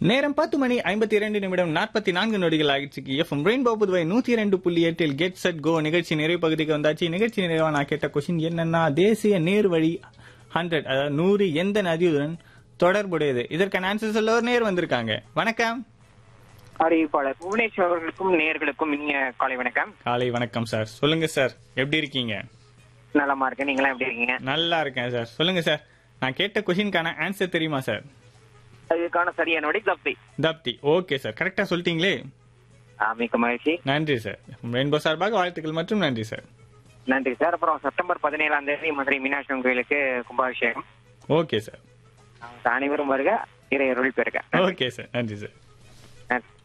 நேரம் பத்து மணி ஐம்பத்தி இரண்டு நிமிடம் நாற்பத்தி நான்கு நொடிகள் ஆகிடுச்சு எஃப்எம் ரெயின்போ புதுவை நூத்தி இரண்டு புள்ளி எட்டில் கெட் செட் கோ நிகழ்ச்சி நிறைவு பகுதிக்கு வந்தாச்சு நிகழ்ச்சி நிறைவா நான் கேட்ட கொஸ்டின் என்னன்னா தேசிய நேர் வழி ஹண்ட்ரட் அதாவது நூறு எந்த நதியுடன் தொடர்புடையது இதற்கான ஆன்சர் சொல்ல ஒரு நேர் வந்திருக்காங்க வணக்கம் அறிவிப்பாளர் புவனேஸ்வர் அவர்களுக்கும் நேயர்களுக்கும் இனிய காலை வணக்கம் காலை வணக்கம் சார் சொல்லுங்க சார் எப்படி இருக்கீங்க நலமா இருக்கேன் நீங்களாம் எப்படி இருக்கீங்க நல்லா இருக்கேன் சார் சொல்லுங்க சார் நான் கேட்ட கொஸ்டினுக்கான ஆன்சர் தெரியுமா சார் அதுக்கான சரியான விடை தப்பி தப்தி ஓகே சார் கரெக்டா சொல்லிட்டீங்களே மிக்க மகிழ்ச்சி நன்றி சார் ரெயின்போ சார்பாக வாழ்த்துக்கள் மற்றும் நன்றி சார் நன்றி சார் அப்புறம் செப்டம்பர் பதினேழாம் தேதி மதுரை மீனாட்சி அம்மன் கோயிலுக்கு கும்பாபிஷேகம் ஓகே சார் அனைவரும் வருக இறையருள் பெருக ஓகே சார் நன்றி சார் நன்றி